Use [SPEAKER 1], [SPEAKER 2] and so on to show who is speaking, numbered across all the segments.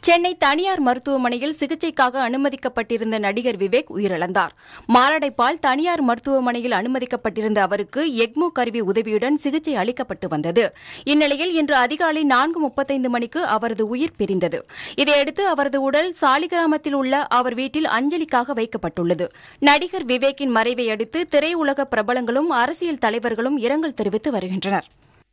[SPEAKER 1] சென்னை தனியார் மருத்துவமனையில் சிகிச்சைக்காக அனுமதிக்கப்பட்டிருந்த நடிகர் விவேக் உயிரிழந்தார் மாரடைப்பால் தனியார் மருத்துவமனையில் அனுமதிக்கப்பட்டிருந்த அவருக்கு எக்மோ கருவி உதவியுடன் சிகிச்சை அளிக்கப்பட்டு வந்தது இந்நிலையில் இன்று அதிகாலை நான்கு முப்பத்தைந்து மணிக்கு அவரது உயிர் பிரிந்தது இதையடுத்து அவரது உடல் சாலிகிராமத்தில் உள்ள அவர் வீட்டில் அஞ்சலிக்காக வைக்கப்பட்டுள்ளது நடிகர் விவேக்கின் மறைவை அடுத்து திரையுலக பிரபலங்களும் அரசியல் தலைவர்களும் இரங்கல் தெரிவித்து வருகின்றனர்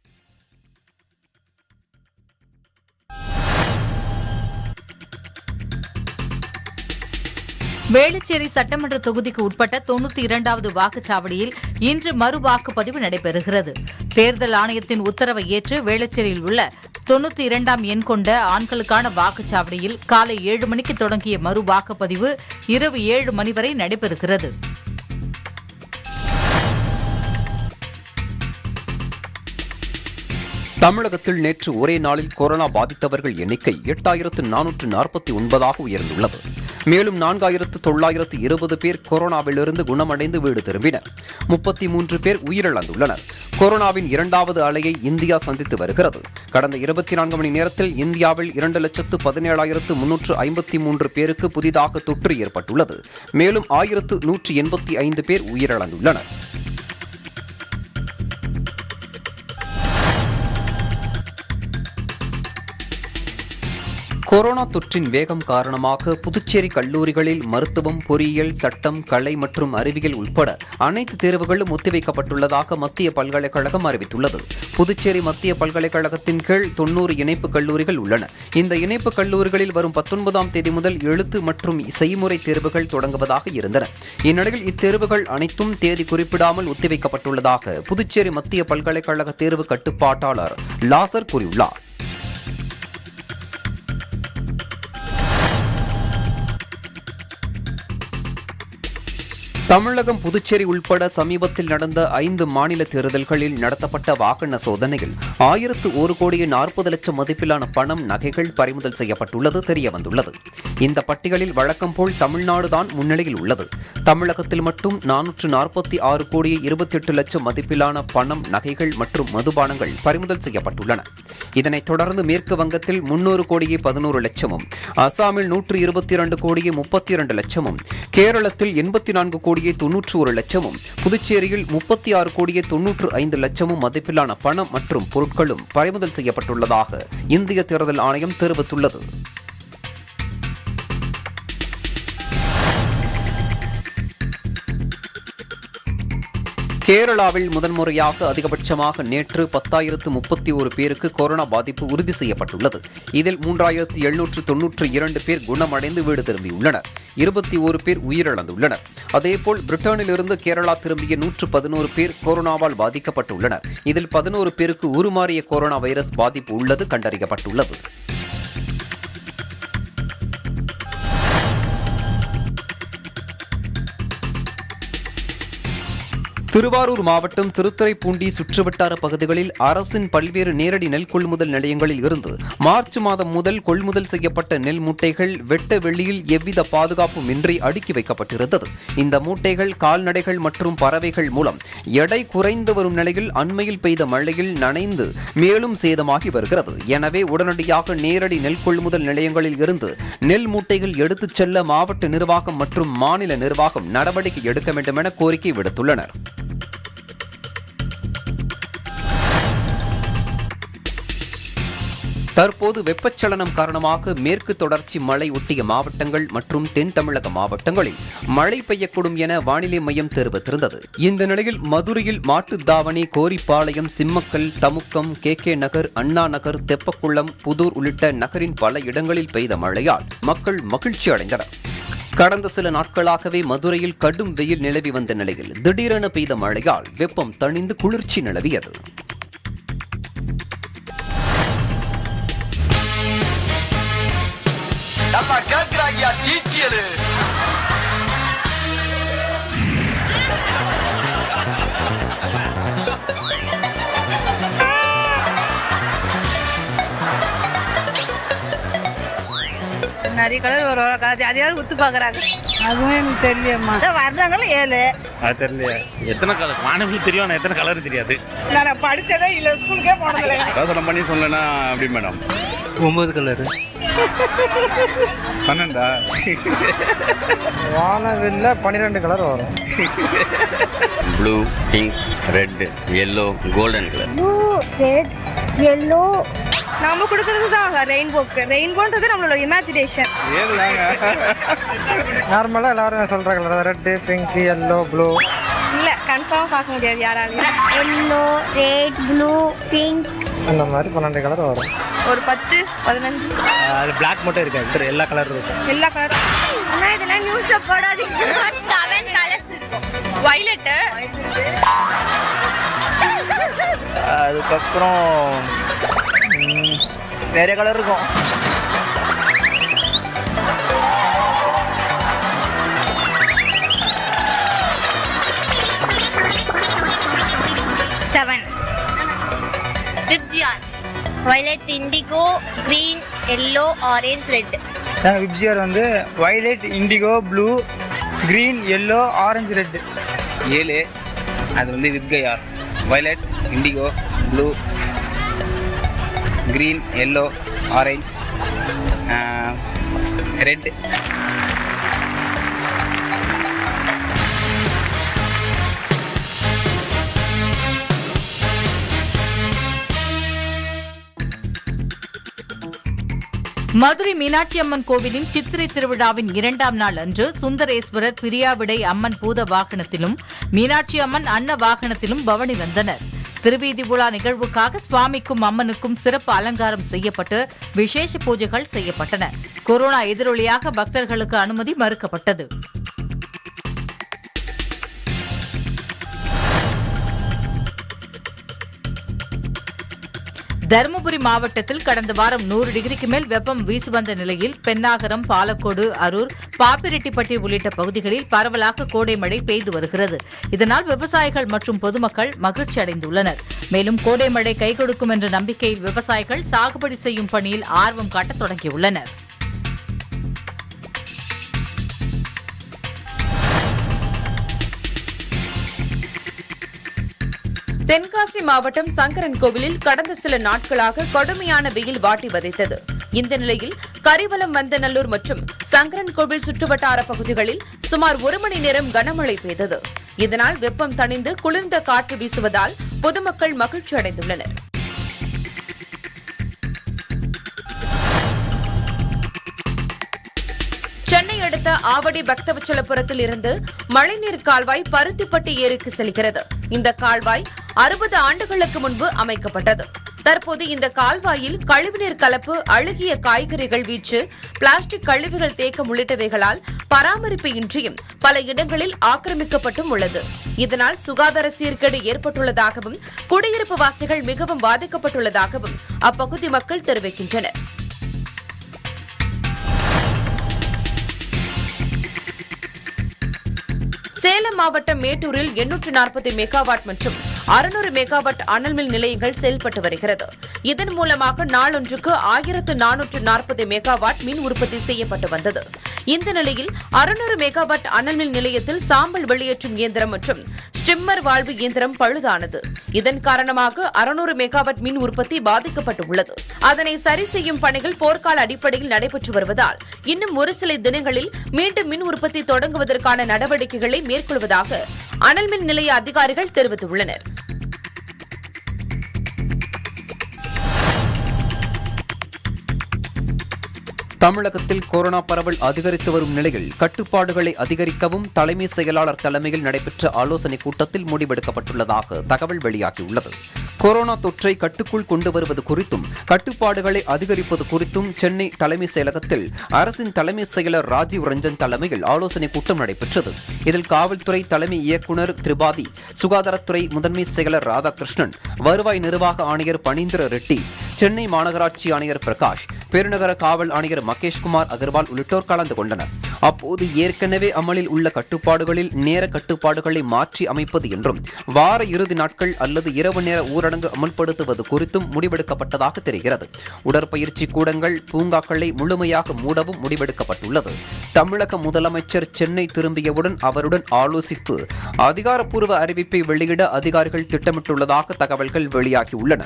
[SPEAKER 2] வேளச்சேரி சட்டமன்ற தொகுதிக்கு உட்பட்ட தொண்ணூத்தி இரண்டாவது வாக்குச்சாவடியில் இன்று மறு வாக்குப்பதிவு நடைபெறுகிறது தேர்தல் ஆணையத்தின் உத்தரவை ஏற்று வேளச்சேரியில் உள்ள தொண்ணூத்தி இரண்டாம் எண் கொண்ட ஆண்களுக்கான வாக்குச்சாவடியில் காலை ஏழு மணிக்கு தொடங்கிய மறு வாக்குப்பதிவு இரவு ஏழு மணி வரை நடைபெறுகிறது
[SPEAKER 3] தமிழகத்தில் நேற்று ஒரே நாளில் கொரோனா பாதித்தவர்கள் எண்ணிக்கை எட்டாயிரத்து நானூற்று நாற்பத்தி ஒன்பதாக உயர்ந்துள்ளது மேலும் நான்காயிரத்து தொள்ளாயிரத்து இருபது பேர் கொரோனாவிலிருந்து குணமடைந்து வீடு திரும்பினர் முப்பத்தி மூன்று பேர் உயிரிழந்துள்ளனர் கொரோனாவின் இரண்டாவது அலையை இந்தியா சந்தித்து வருகிறது கடந்த இருபத்தி நான்கு மணி நேரத்தில் இந்தியாவில் இரண்டு லட்சத்து பதினேழாயிரத்து முன்னூற்று ஐம்பத்தி மூன்று பேருக்கு புதிதாக தொற்று ஏற்பட்டுள்ளது மேலும் ஆயிரத்து நூற்றி எண்பத்தி ஐந்து பேர் உயிரிழந்துள்ளனர் கொரோனா தொற்றின் வேகம் காரணமாக புதுச்சேரி கல்லூரிகளில் மருத்துவம் பொறியியல் சட்டம் கலை மற்றும் அறிவியல் உட்பட அனைத்து தேர்வுகளும் ஒத்திவைக்கப்பட்டுள்ளதாக மத்திய பல்கலைக்கழகம் அறிவித்துள்ளது புதுச்சேரி மத்திய பல்கலைக்கழகத்தின் கீழ் தொன்னூறு இணைப்பு கல்லூரிகள் உள்ளன இந்த இணைப்பு கல்லூரிகளில் வரும் பத்தொன்பதாம் தேதி முதல் எழுத்து மற்றும் செய்முறை தேர்வுகள் தொடங்குவதாக இருந்தன இந்நிலையில் இத்தேர்வுகள் அனைத்தும் தேதி குறிப்பிடாமல் ஒத்திவைக்கப்பட்டுள்ளதாக புதுச்சேரி மத்திய பல்கலைக்கழக தேர்வு கட்டுப்பாட்டாளர் லாசர் கூறியுள்ளார் தமிழகம் புதுச்சேரி உள்பட சமீபத்தில் நடந்த ஐந்து மாநில தேர்தல்களில் நடத்தப்பட்ட வாகன சோதனையில் ஆயிரத்து ஒரு கோடியே நாற்பது லட்சம் மதிப்பிலான பணம் நகைகள் பறிமுதல் செய்யப்பட்டுள்ளது தெரியவந்துள்ளது இந்த பட்டியலில் வழக்கம் போல் தமிழ்நாடுதான் முன்னிலையில் உள்ளது தமிழகத்தில் மட்டும் நானூற்று நாற்பத்தி ஆறு கோடியே இருபத்தி எட்டு லட்சம் மதிப்பிலான பணம் நகைகள் மற்றும் மதுபானங்கள் பறிமுதல் செய்யப்பட்டுள்ளன இதனைத் தொடர்ந்து மேற்கு வங்கத்தில் முன்னூறு கோடியே பதினோரு லட்சமும் அசாமில் நூற்று இருபத்தி இரண்டு கோடியே முப்பத்தி இரண்டு லட்சமும் கேரளத்தில் எண்பத்தி நான்கு கோடியே தொன்னூற்று ஒரு லட்சமும் புதுச்சேரியில் முப்பத்தி ஆறு கோடியே தொன்னூற்று ஐந்து லட்சமும் மதிப்பிலான பணம் மற்றும் பொருட்களும் பறிமுதல் செய்யப்பட்டுள்ளதாக இந்திய தேர்தல் ஆணையம் தெரிவித்துள்ளது கேரளாவில் முதன்முறையாக அதிகபட்சமாக நேற்று பத்தாயிரத்து முப்பத்தி ஒரு பேருக்கு கொரோனா பாதிப்பு உறுதி செய்யப்பட்டுள்ளது இதில் மூன்றாயிரத்து எழுநூற்று தொன்னூற்று இரண்டு பேர் குணமடைந்து வீடு திரும்பியுள்ளனர் இருபத்தி ஒரு பேர் உயிரிழந்துள்ளனர் அதேபோல் பிரிட்டனிலிருந்து கேரளா திரும்பிய நூற்று பதினோரு பேர் கொரோனாவால் பாதிக்கப்பட்டுள்ளனர் இதில் பதினோரு பேருக்கு உருமாறிய கொரோனா வைரஸ் பாதிப்பு உள்ளது கண்டறியப்பட்டுள்ளது திருவாரூர் மாவட்டம் திருத்துறைப்பூண்டி சுற்றுவட்டார பகுதிகளில் அரசின் பல்வேறு நேரடி நெல் கொள்முதல் நிலையங்களில் இருந்து மார்ச் மாதம் முதல் கொள்முதல் செய்யப்பட்ட நெல் மூட்டைகள் வெட்ட வெளியில் எவ்வித பாதுகாப்பும் இன்றி அடுக்கி வைக்கப்பட்டிருந்தது இந்த மூட்டைகள் கால்நடைகள் மற்றும் பறவைகள் மூலம் எடை குறைந்து வரும் நிலையில் அண்மையில் பெய்த மழையில் நனைந்து மேலும் சேதமாகி வருகிறது எனவே உடனடியாக நேரடி நெல் கொள்முதல் நிலையங்களில் இருந்து நெல் மூட்டைகள் எடுத்துச் செல்ல மாவட்ட நிர்வாகம் மற்றும் மாநில நிர்வாகம் நடவடிக்கை எடுக்க வேண்டும் என கோரிக்கை விடுத்துள்ளனர் தற்போது வெப்பச்சலனம் காரணமாக மேற்கு தொடர்ச்சி மலை ஒட்டிய மாவட்டங்கள் மற்றும் தென் தமிழக மாவட்டங்களில் மழை பெய்யக்கூடும் என வானிலை மையம் தெரிவித்திருந்தது இந்த நிலையில் மதுரையில் மாட்டுத்தாவணி கோரிப்பாளையம் சிம்மக்கல் தமுக்கம் கே கே நகர் அண்ணா நகர் தெப்பக்குளம் புதூர் உள்ளிட்ட நகரின் பல இடங்களில் பெய்த மழையால் மக்கள் மகிழ்ச்சி அடைந்தனர் கடந்த சில நாட்களாகவே மதுரையில் கடும் வெயில் நிலவி வந்த நிலையில் திடீரென பெய்த மழையால் வெப்பம் தணிந்து குளிர்ச்சி நிலவியது
[SPEAKER 4] நல்லா கேக்குறாங்கயா டீட்டியலு
[SPEAKER 5] நிறைய கலர் வரும் அது அதையாவது உத்து பார்க்குறாங்க அதுவும் எனக்கு தெரியலம்மா வர்றாங்களும் ஏழு
[SPEAKER 6] அது தெரியலையா எத்தனை கலர் வானவில் தெரியும் ஆனால் எத்தனை கலர் தெரியாது
[SPEAKER 5] நான் படிச்சதே இல்லை ஸ்கூலுக்கே போனதில்லை
[SPEAKER 6] யோசனை பண்ணி சொல்லனா அப்படி மேடம் ஒன்பது கலரு பன்னெண்டா
[SPEAKER 7] வானவில்ல பன்னிரெண்டு கலர் வரும்
[SPEAKER 8] blue pink red yellow golden colour
[SPEAKER 9] blue red yellow
[SPEAKER 5] நம்ம கொடுக்கறது தான் ரெயின்போக்கு ரெயின்போன்றது நம்மளோட இமேஜினேஷன்
[SPEAKER 7] நார்மலாக எல்லாரும் சொல்கிற colour red pink yellow blue
[SPEAKER 5] இல்லை கன்ஃபார்மாக பார்க்க முடியாது யாராலையும்
[SPEAKER 9] எல்லோ ரெட் ப்ளூ பிங்க்
[SPEAKER 7] அந்த மாதிரி பன்னெண்டு கலர் வரும்
[SPEAKER 5] ஒரு பத்து பதினஞ்சு
[SPEAKER 6] அது பிளாக் மட்டும் இருக்காது எல்லா கலர் இருக்கும்
[SPEAKER 5] எல்லா கலரும்
[SPEAKER 9] ஆனால் இதெல்லாம் நியூஸ்ல போடாதீங்க செவன் கலர்ஸ் இருக்கும்
[SPEAKER 5] வைலட்டு
[SPEAKER 7] அதுக்கப்புறம் நிறைய கலர் இருக்கும்
[SPEAKER 9] seven VIBGYOR violet indigo green yellow orange red
[SPEAKER 7] நாங்கள் விப்ஜிஆர் வந்து violet indigo blue green yellow orange red
[SPEAKER 8] ஏழு அது வந்து வித்கயார் violet indigo blue green yellow orange red
[SPEAKER 2] Madurai Meenakshi Amman கோவிலின் சித்திரை திருவிழாவின் இரண்டாம் நாள் அன்று சுந்தரேஸ்வரர் பிரியாவிடை அம்மன் பூத வாகனத்திலும் மீனாட்சி அம்மன் அன்ன வாகனத்திலும் பவனி வந்தனர் திருவீதி உலா நிகழ்வுக்காக சுவாமிக்கும் அம்மனுக்கும் சிறப்பு அலங்காரம் செய்யப்பட்டு விசேஷ பூஜைகள் செய்யப்பட்டன கொரோனா எதிரொலியாக பக்தர்களுக்கு அனுமதி மறுக்கப்பட்டது தருமபுரி மாவட்டத்தில் கடந்த வாரம் நூறு டிகிரிக்கு மேல் வெப்பம் வீசி வந்த நிலையில் பென்னாகரம் பாலக்கோடு அரூர் பாப்பிரெட்டிப்பட்டி உள்ளிட்ட பகுதிகளில் பரவலாக கோடை மழை பெய்து வருகிறது இதனால் விவசாயிகள் மற்றும் பொதுமக்கள் மகிழ்ச்சி அடைந்துள்ளனர் மேலும் கோடை மழை கை கொடுக்கும் என்ற நம்பிக்கையில் விவசாயிகள் சாகுபடி செய்யும் பணியில் ஆர்வம் காட்டத் தொடங்கியுள்ளனர்
[SPEAKER 10] தென்காசி மாவட்டம் சங்கரன் கோவிலில் கடந்த சில நாட்களாக கடுமையான வெயில் வாட்டி வதைத்தது இந்த நிலையில் கரிவலம் வந்தநல்லூர் மற்றும் சங்கரன் கோவில் சுற்றுவட்டார பகுதிகளில் சுமார் ஒரு மணி நேரம் கனமழை பெய்தது இதனால் வெப்பம் தணிந்து குளிர்ந்த காற்று வீசுவதால் பொதுமக்கள் மகிழ்ச்சி அடைந்துள்ளனர் சென்னை அடுத்த ஆவடி பக்தவச்சலபுரத்தில் இருந்து மழைநீர் கால்வாய் பருத்திப்பட்டி ஏரிக்கு செல்கிறது இந்த கால்வாய் அறுபது ஆண்டுகளுக்கு முன்பு அமைக்கப்பட்டது தற்போது இந்த கால்வாயில் கழிவுநீர் கலப்பு அழுகிய காய்கறிகள் வீச்சு பிளாஸ்டிக் கழிவுகள் தேக்கம் உள்ளிட்டவைகளால் பராமரிப்பு இன்றியும் பல இடங்களில் ஆக்கிரமிக்கப்பட்டும் உள்ளது இதனால் சுகாதார சீர்கேடு ஏற்பட்டுள்ளதாகவும் குடியிருப்பு வாசிகள் மிகவும் பாதிக்கப்பட்டுள்ளதாகவும் அப்பகுதி மக்கள் தெரிவிக்கின்றனர் சேலம் மாவட்டம் மேட்டூரில் எண்ணூற்று நாற்பது மெகாவாட் மற்றும் அறுநூறு மெகாவாட் அனல் மின் நிலையங்கள் செயல்பட்டு வருகிறது இதன் மூலமாக நாளொன்றுக்கு ஆயிரத்து நானூற்று நாற்பது மெகாவாட் மின் உற்பத்தி செய்யப்பட்டு வந்தது இந்த நிலையில் அறுநூறு மெகாவாட் அனல் மின் நிலையத்தில் சாம்பல் வெளியேற்றும் இயந்திரம் மற்றும் ஸ்டிம்மர் வாழ்வு இயந்திரம் பழுதானது இதன் காரணமாக அறுநூறு மெகாவாட் மின் உற்பத்தி பாதிக்கப்பட்டுள்ளது அதனை சரி செய்யும் பணிகள் போர்க்கால அடிப்படையில் நடைபெற்று வருவதால் இன்னும் ஒரு சில தினங்களில் மீண்டும் மின் உற்பத்தி தொடங்குவதற்கான நடவடிக்கைகளை மேற்கொள்வதாக அனல் மின் நிலைய அதிகாரிகள் தெரிவித்துள்ளனர்
[SPEAKER 3] தமிழகத்தில் கொரோனா பரவல் அதிகரித்து வரும் நிலையில் கட்டுப்பாடுகளை அதிகரிக்கவும் தலைமை செயலாளர் தலைமையில் நடைபெற்ற ஆலோசனைக் கூட்டத்தில் முடிவெடுக்கப்பட்டுள்ளதாக தகவல் வெளியாகியுள்ளது கொரோனா தொற்றை கட்டுக்குள் கொண்டு வருவது குறித்தும் கட்டுப்பாடுகளை அதிகரிப்பது குறித்தும் சென்னை தலைமை செயலகத்தில் அரசின் தலைமை செயலர் ராஜீவ் ரஞ்சன் தலைமையில் ஆலோசனைக் கூட்டம் நடைபெற்றது இதில் காவல்துறை தலைமை இயக்குநர் திரிபாதி சுகாதாரத்துறை முதன்மை செயலர் ராதாகிருஷ்ணன் வருவாய் நிர்வாக ஆணையர் பனீந்திர ரெட்டி சென்னை மாநகராட்சி ஆணையர் பிரகாஷ் பெருநகர காவல் ஆணையர் மகேஷ்குமார் அகர்வால் உள்ளிட்டோர் கலந்து கொண்டனர் அப்போது ஏற்கனவே அமலில் உள்ள கட்டுப்பாடுகளில் நேர கட்டுப்பாடுகளை மாற்றி அமைப்பது என்றும் வார இறுதி நாட்கள் அல்லது இரவு நேர ஊரடங்கு அமல்படுத்துவது குறித்தும் முடிவெடுக்கப்பட்டதாக தெரிகிறது உடற்பயிற்சி கூடங்கள் பூங்காக்களை முழுமையாக மூடவும் முடிவெடுக்கப்பட்டுள்ளது தமிழக முதலமைச்சர் சென்னை திரும்பியவுடன் அவருடன் ஆலோசித்து அதிகாரப்பூர்வ அறிவிப்பை வெளியிட அதிகாரிகள் திட்டமிட்டுள்ளதாக தகவல்கள் வெளியாகியுள்ளன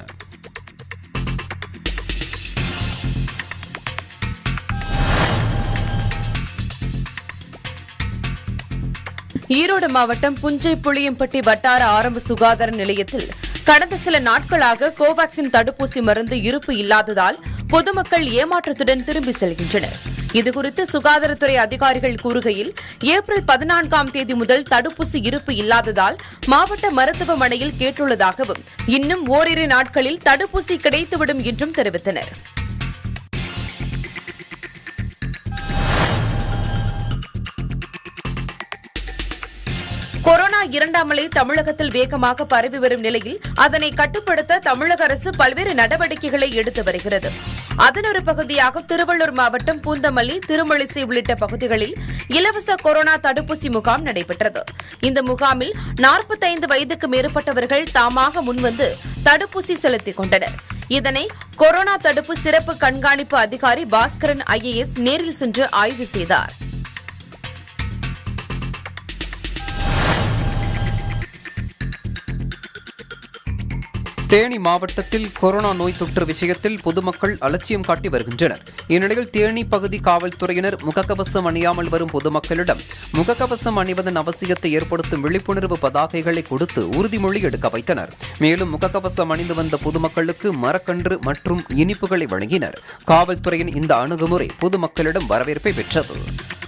[SPEAKER 10] ஈரோடு மாவட்டம் புஞ்சை புளியம்பட்டி வட்டார ஆரம்ப சுகாதார நிலையத்தில் கடந்த சில நாட்களாக கோவாக்சின் தடுப்பூசி மருந்து இருப்பு இல்லாததால் பொதுமக்கள் ஏமாற்றத்துடன் திரும்பி செல்கின்றனர் இதுகுறித்து சுகாதாரத்துறை அதிகாரிகள் கூறுகையில் ஏப்ரல் பதினான்காம் தேதி முதல் தடுப்பூசி இருப்பு இல்லாததால் மாவட்ட மருத்துவமனையில் கேட்டுள்ளதாகவும் இன்னும் ஓரிரு நாட்களில் தடுப்பூசி கிடைத்துவிடும் என்றும் தெரிவித்தனர் கொரோனா இரண்டாம் அலை தமிழகத்தில் வேகமாக பரவி வரும் நிலையில் அதனை கட்டுப்படுத்த தமிழக அரசு பல்வேறு நடவடிக்கைகளை எடுத்து வருகிறது அதன் ஒரு பகுதியாக திருவள்ளூர் மாவட்டம் பூந்தமல்லி திருமழிசை உள்ளிட்ட பகுதிகளில் இலவச கொரோனா தடுப்பூசி முகாம் நடைபெற்றது இந்த முகாமில் நாற்பத்தைந்து வயதுக்கு மேற்பட்டவர்கள் தாமாக முன்வந்து தடுப்பூசி செலுத்திக் கொண்டனர் இதனை கொரோனா தடுப்பு சிறப்பு கண்காணிப்பு அதிகாரி பாஸ்கரன் ஐஏஎஸ் நேரில் சென்று ஆய்வு செய்தார்
[SPEAKER 3] தேனி மாவட்டத்தில் கொரோனா நோய் தொற்று விஷயத்தில் பொதுமக்கள் அலட்சியம் காட்டி வருகின்றனர் இந்நிலையில் தேனி பகுதி காவல்துறையினர் முகக்கவசம் அணியாமல் வரும் பொதுமக்களிடம் முகக்கவசம் அணிவதன் அவசியத்தை ஏற்படுத்தும் விழிப்புணர்வு பதாகைகளை கொடுத்து உறுதிமொழி எடுக்க வைத்தனர் மேலும் முகக்கவசம் அணிந்து வந்த பொதுமக்களுக்கு மரக்கன்று மற்றும் இனிப்புகளை வழங்கினர் காவல்துறையின் இந்த அணுகுமுறை பொதுமக்களிடம் வரவேற்பை பெற்றது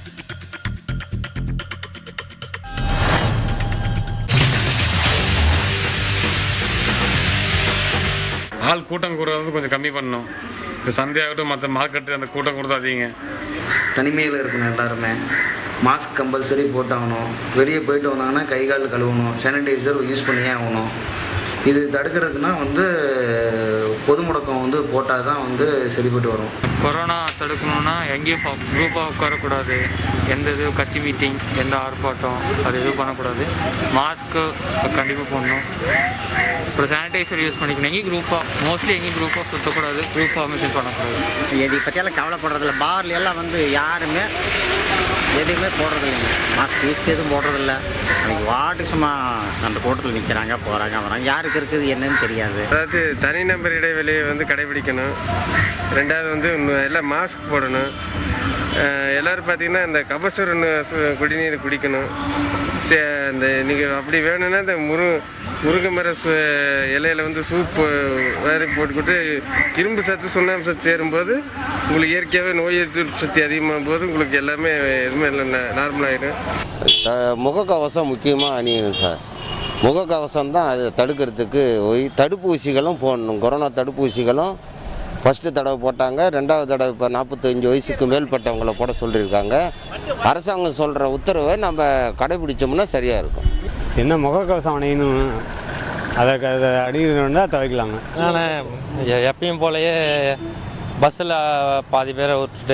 [SPEAKER 6] ஆள் கூட்டம் கூடுறது வந்து கொஞ்சம் கம்மி பண்ணணும் இப்போ சந்தையாகட்டும் மற்ற மார்க்கெட்டு அந்த கூட்டம் கூடுறது அதிகங்க
[SPEAKER 11] தனிமையில் இருக்கணும் எல்லாருமே மாஸ்க் கம்பல்சரி போட்டாகணும் வெளியே போயிட்டு வந்தாங்கன்னா கை கால் கழுவணும் சானிடைசர் யூஸ் பண்ணியே ஆகணும் இது தடுக்கிறதுக்குனா வந்து பொது முடக்கம் வந்து போட்டால் தான் வந்து சரிப்பட்டு வரும்
[SPEAKER 12] கொரோனா தடுக்கணும்னா எங்கேயும் குரூப்பாக உட்காரக்கூடாது எந்த இது கட்சி மீட்டிங் எந்த ஆர்ப்பாட்டம் அது எதுவும் பண்ணக்கூடாது மாஸ்க்கு கண்டிப்பாக போடணும் அப்புறம் சானிடைசர் யூஸ் பண்ணிக்கணும் எங்கேயும் குரூப்பாக மோஸ்ட்லி எங்கேயும் குரூப்பாக சுற்றக்கூடாது குரூப் ஃபார்மேஷன் பண்ணக்கூடாது
[SPEAKER 13] இதை பற்றியெல்லாம் கவலைப்படுறதில்ல பார்ல எல்லாம் வந்து யாருமே எதுவுமே போடுறதில்லைங்க மாஸ்க் யூஸ்க்கு எதுவும் போடுறதில்ல அவங்க வாட்டுக்கு சும்மா அந்த கூட்டத்தில் நிற்கிறாங்க போகிறாங்க வராங்க யாருக்கு இருக்குது என்னன்னு தெரியாது
[SPEAKER 14] அதாவது தனிநபர் இடைவெளியை வந்து கடைபிடிக்கணும் ரெண்டாவது வந்து இன்னும் எல்லாம் மாஸ்க் போடணும் அஹ் எல்லாரும் பார்த்தீங்கன்னா இந்த கபசுர நு- சு- குடிநீர் குடிக்கணும் சே- இந்த நீங்கள் அப்படி வேணும்னா இந்த முரு முருங்கை மர சு இலையில வந்து சூப்பு வேறு போட்டுக்கிட்டு இரும்பு சத்து சுண்ணாம்பு சத்து சேரும்போது உங்களுக்கு இயற்கையாகவே நோய் எதிர்ப்பு சக்தி அதிகமாகும் போது உங்களுக்கு எல்லாமே எதுவுமே இல்லை நார்மல் ஆகிடும்
[SPEAKER 15] த- முகக்கவசம் முக்கியமாக அணியணும் சார் முகக்கவசம் தான் அது தடுக்கிறதுக்கு ஒய் தடுப்பூசிகளும் போடணும் கொரோனா தடுப்பூசிகளும் ஃபஸ்ட்டு தடவை போட்டாங்க ரெண்டாவது தடவை இப்போ நாற்பத்தஞ்சு வயசுக்கு மேற்பட்டவங்கள போட சொல்லியிருக்காங்க அரசாங்கம் சொல்கிற உத்தரவை நம்ம கடைபிடிச்சோம்னா சரியாக இருக்கும்
[SPEAKER 16] என்ன முகக்கவசம் அணியணும் அதை அதை அணியணுன்னா துவைக்கலாங்க
[SPEAKER 12] நான் எப்பயும் போலயே பஸ்ஸில் பாதி பேரை விட்டுட்டு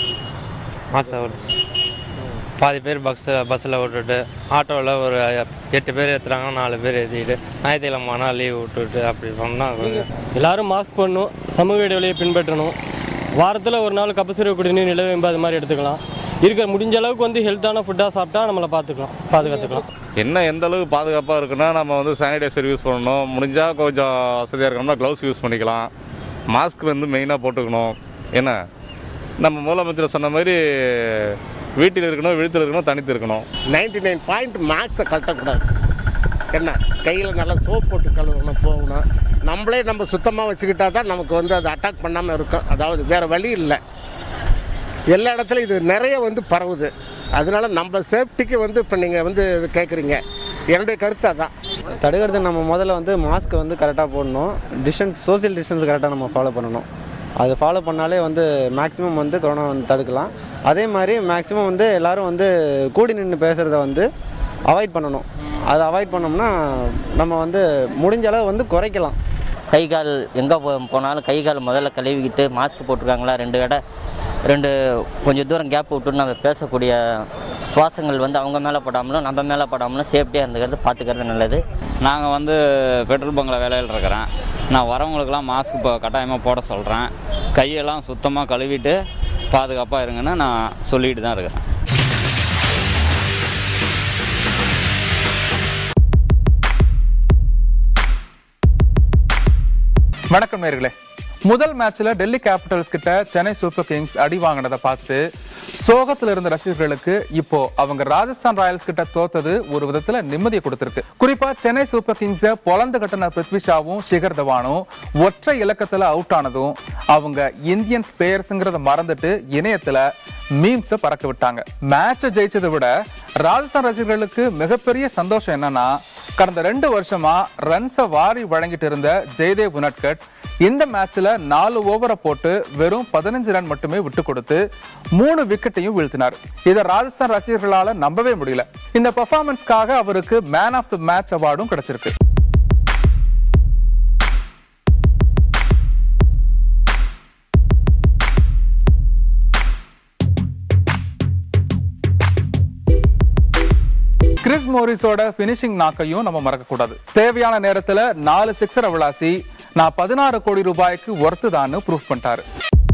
[SPEAKER 12] மாச பாதி பேர் பஸ் பஸ்ஸில் விட்டுட்டு ஆட்டோவில் ஒரு எட்டு பேர் ஏற்றுறாங்கன்னா நாலு பேர் ஏற்றிக்கிட்டு ஞாயிற்றுக்கிழமை ஆனால் லீவ் விட்டுட்டு அப்படி பண்ணால் கொஞ்சம்
[SPEAKER 17] எல்லாரும் மாஸ்க் பண்ணணும் சமூக இடைவெளியை பின்பற்றணும் வாரத்தில் ஒரு நாள் கபசுர குடிநீர் நிலவேம்பு அது மாதிரி எடுத்துக்கலாம் இருக்கிற முடிஞ்ச அளவுக்கு வந்து ஹெல்த்தான ஃபுட்டாக சாப்பிட்டா நம்மளை பார்த்துக்கலாம் பாதுகாத்துக்கலாம்
[SPEAKER 18] என்ன எந்த அளவுக்கு பாதுகாப்பாக இருக்குன்னா நம்ம வந்து சானிடைசர் யூஸ் பண்ணணும் முடிஞ்சால் கொஞ்சம் வசதியாக இருக்கணும்னா க்ளவுஸ் யூஸ் பண்ணிக்கலாம் மாஸ்க் வந்து மெயினாக போட்டுக்கணும் என்ன நம்ம முதலமைச்சர் சொன்ன மாதிரி வீட்டில் இருக்கணும் விழுத்தில் இருக்கணும் தனித்து இருக்கணும்
[SPEAKER 19] நைன்டி நைன் பாயிண்ட் மேக்ஸை கட்டக்கூடாது என்ன கையில் நல்லா சோப் போட்டு கழுவணும் போகணும் நம்மளே நம்ம சுத்தமாக வச்சுக்கிட்டா தான் நமக்கு வந்து அது அட்டாக் பண்ணாமல் இருக்கும் அதாவது வேறு வழி இல்லை எல்லா இடத்துலையும் இது நிறைய வந்து பரவுது அதனால நம்ம சேஃப்டிக்கு வந்து இப்போ நீங்கள் வந்து இது கேட்குறீங்க என்னுடைய கருத்து அதான்
[SPEAKER 20] தடுக்கிறது நம்ம முதல்ல வந்து மாஸ்க் வந்து கரெக்டாக போடணும் டிஸ்டன்ஸ் சோஷியல் டிஸ்டன்ஸ் கரெக்டாக நம்ம ஃபாலோ பண்ணணும் அது ஃபாலோ பண்ணாலே வந்து மேக்ஸிமம் வந்து கொரோனா வந்து தடுக்கலாம் அதே மாதிரி மேக்ஸிமம் வந்து எல்லாரும் வந்து கூடி நின்று பேசுகிறத வந்து அவாய்ட் பண்ணணும் அதை அவாய்ட் பண்ணோம்னா நம்ம வந்து முடிஞ்ச அளவு வந்து குறைக்கலாம்
[SPEAKER 21] கை கால் எங்கே போனாலும் கை கால் முதல்ல கழுவிக்கிட்டு மாஸ்க் போட்டிருக்காங்களா ரெண்டு இட ரெண்டு கொஞ்சம் தூரம் கேப் விட்டு நம்ம பேசக்கூடிய சுவாசங்கள் வந்து அவங்க மேலே படாமலும் நம்ம மேலே படாமலும் சேஃப்டியாக இருந்துக்கிறது பார்த்துக்கிறது நல்லது
[SPEAKER 22] நாங்கள் வந்து பெட்ரோல் பங்கில் வேலையில் இருக்கிறேன் நான் வரவங்களுக்கெல்லாம் மாஸ்க் இப்போ கட்டாயமாக போட சொல்கிறேன் கையெல்லாம் சுத்தமாக கழுவிட்டு பாதுகாப்பாக இருங்கன்னு நான் சொல்லிட்டு தான் இருக்கிறேன்
[SPEAKER 23] வணக்கம் நேர்களே முதல் மேட்ச்ல டெல்லி கேபிட்டல்ஸ் கிட்ட சென்னை சூப்பர் கிங்ஸ் அடி வாங்கினதை பார்த்து சோகத்துல இருந்த ரசிகர்களுக்கு இப்போ அவங்க ராஜஸ்தான் ராயல்ஸ் கிட்ட தோத்தது ஒரு விதத்துல நிம்மதியை கொடுத்திருக்கு குறிப்பா சென்னை சூப்பர் கிங்ஸ பொலந்து கட்டின பிருத்வி ஷாவும் சிகர் தவானும் ஒற்றை இலக்கத்துல அவுட் ஆனதும் அவங்க இந்தியன் ஸ்பேயர்ஸ்ங்கிறத மறந்துட்டு இணையத்துல மீம்ஸ பறக்க விட்டாங்க மேட்சை ஜெயிச்சதை விட ராஜஸ்தான் ரசிகர்களுக்கு மிகப்பெரிய சந்தோஷம் என்னன்னா கடந்த ரெண்டு வருஷமா ரன்ஸை வாரி வழங்கிட்டு இருந்த ஜெயதேவ் உனட்கட் இந்த மேட்ச்ல நாலு ஓவரை போட்டு வெறும் பதினஞ்சு ரன் மட்டுமே விட்டு கொடுத்து மூணு விக்கெட்டையும் வீழ்த்தினார் இதை ராஜஸ்தான் ரசிகர்களால நம்பவே முடியல இந்த பெர்ஃபார்மன்ஸ்க்காக அவருக்கு மேன் ஆஃப் தி மேட்ச் அவார்டும் கிடைச்சிருக்கு கிறிஸ் மோரிஸோட பினிஷிங் நாக்கையும் நம்ம மறக்க கூடாது தேவையான நேரத்துல நாலு சிக்ஸர் விளாசி நான் பதினாறு கோடி ரூபாய்க்கு ஒர்த்து தான் ப்ரூஃப் பண்ணிட்டாரு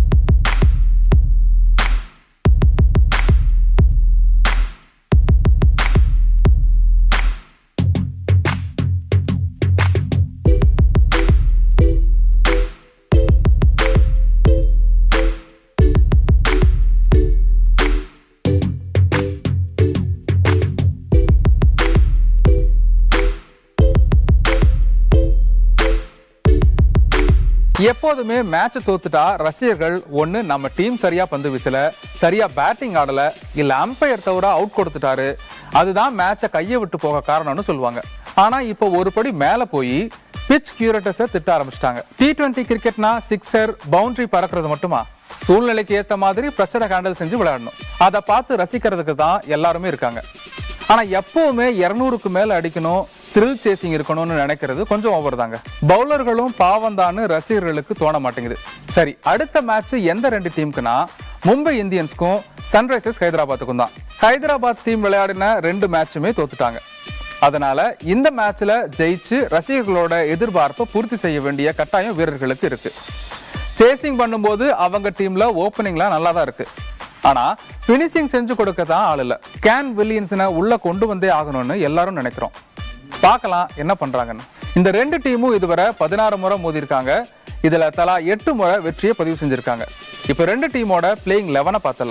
[SPEAKER 23] எப்போதுமே மேட்ச் தோத்துட்டா ரசிகர்கள் ஒண்ணு நம்ம டீம் சரியா பந்து வீசல சரியா பேட்டிங் ஆடல இல்ல அம்பையர் தவிர அவுட் கொடுத்துட்டாரு அதுதான் மேட்சை கையை விட்டு போக காரணம்னு சொல்லுவாங்க ஆனா இப்போ ஒரு படி மேல போய் பிச் கியூரேட்டர்ஸை திட்ட ஆரம்பிச்சிட்டாங்க டி டுவெண்ட்டி கிரிக்கெட்னா சிக்ஸர் பவுண்டரி பறக்கிறது மட்டுமா சூழ்நிலைக்கு ஏத்த மாதிரி பிரச்சனை ஹேண்டில் செஞ்சு விளையாடணும் அதை பார்த்து ரசிக்கிறதுக்கு தான் எல்லாருமே இருக்காங்க ஆனா எப்பவுமே இருநூறுக்கு மேல அடிக்கணும் த்ரில் சேசிங் இருக்கணும்னு நினைக்கிறது கொஞ்சம் ஓவர் தாங்க பவுலர்களும் பாவம் தான் ரசிகர்களுக்கு தோண மாட்டேங்குது சரி அடுத்த மேட்ச் எந்த ரெண்டு டீமுக்குன்னா மும்பை இந்தியன்ஸ்க்கும் சன்ரைசர்ஸ் ஹைதராபாத்துக்கும் தான் ஹைதராபாத் டீம் விளையாடின ரெண்டு மேட்சுமே தோத்துட்டாங்க அதனால இந்த மேட்ச்ல ஜெயிச்சு ரசிகர்களோட எதிர்பார்ப்பை பூர்த்தி செய்ய வேண்டிய கட்டாயம் வீரர்களுக்கு இருக்கு சேசிங் பண்ணும்போது அவங்க டீம்ல ஓப்பனிங்லாம் நல்லா தான் இருக்கு ஆனா பினிஷிங் செஞ்சு கொடுக்க தான் ஆள் இல்ல கேன் வில்லியன்ஸ்னை உள்ள கொண்டு வந்தே ஆகணும்னு எல்லாரும் நினைக்கிறோம் பார்க்கலாம் என்ன பண்றாங்கன்னு இந்த ரெண்டு டீமும் இதுவரை பதினாறு முறை மோதி இருக்காங்க இதுல தலா எட்டு முறை வெற்றியை பதிவு செஞ்சிருக்காங்க இப்ப ரெண்டு டீமோட பிளேயிங் லெவனை பார்த்தலாம்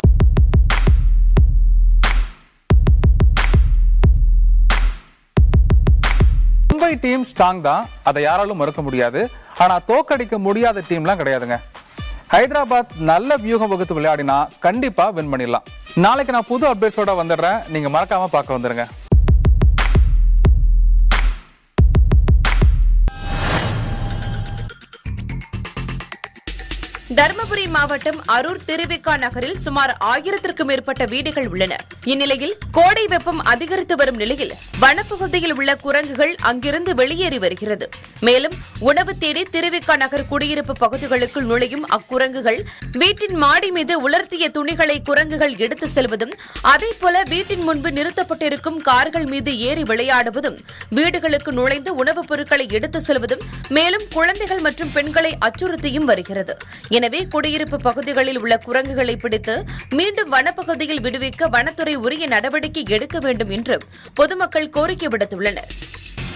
[SPEAKER 23] மும்பை டீம் ஸ்ட்ராங் தான் அதை யாராலும் மறுக்க முடியாது ஆனா தோக்கடிக்க முடியாத டீம்லாம் கிடையாதுங்க ஹைதராபாத் நல்ல வியூகம் வகுத்து விளையாடினா கண்டிப்பா வின் பண்ணிடலாம் நாளைக்கு நான் புது அப்டேட்ஸோட வந்துடுறேன் நீங்க மறக்காம பார்க்க வந்துருங்க
[SPEAKER 10] தருமபுரி மாவட்டம் அரூர் திருவிக்கா நகரில் சுமார் ஆயிரத்திற்கும் மேற்பட்ட வீடுகள் உள்ளன இந்நிலையில் கோடை வெப்பம் அதிகரித்து வரும் நிலையில் வனப்பகுதியில் உள்ள குரங்குகள் அங்கிருந்து வெளியேறி வருகிறது மேலும் உணவு தேடி திருவிக்கா நகர் குடியிருப்பு பகுதிகளுக்குள் நுழையும் அக்குரங்குகள் வீட்டின் மாடி மீது உலர்த்திய துணிகளை குரங்குகள் எடுத்து செல்வதும் அதேபோல வீட்டின் முன்பு நிறுத்தப்பட்டிருக்கும் கார்கள் மீது ஏறி விளையாடுவதும் வீடுகளுக்கு நுழைந்து உணவுப் பொருட்களை எடுத்து செல்வதும் மேலும் குழந்தைகள் மற்றும் பெண்களை அச்சுறுத்தியும் வருகிறது எனவே குடியிருப்பு பகுதிகளில் உள்ள குரங்குகளை பிடித்து மீண்டும் வனப்பகுதியில் விடுவிக்க வனத்துறை உரிய நடவடிக்கை எடுக்க வேண்டும் என்று பொதுமக்கள் கோரிக்கை விடுத்துள்ளனர்